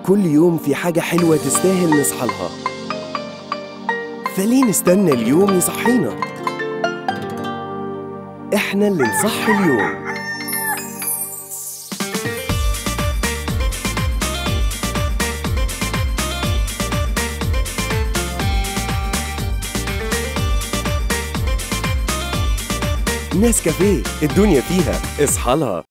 كل يوم في حاجة حلوة تستاهل نصحى لها فليه نستنى اليوم يصحينا؟ احنا اللي نصحي اليوم ناس كافيه الدنيا فيها اصحى لها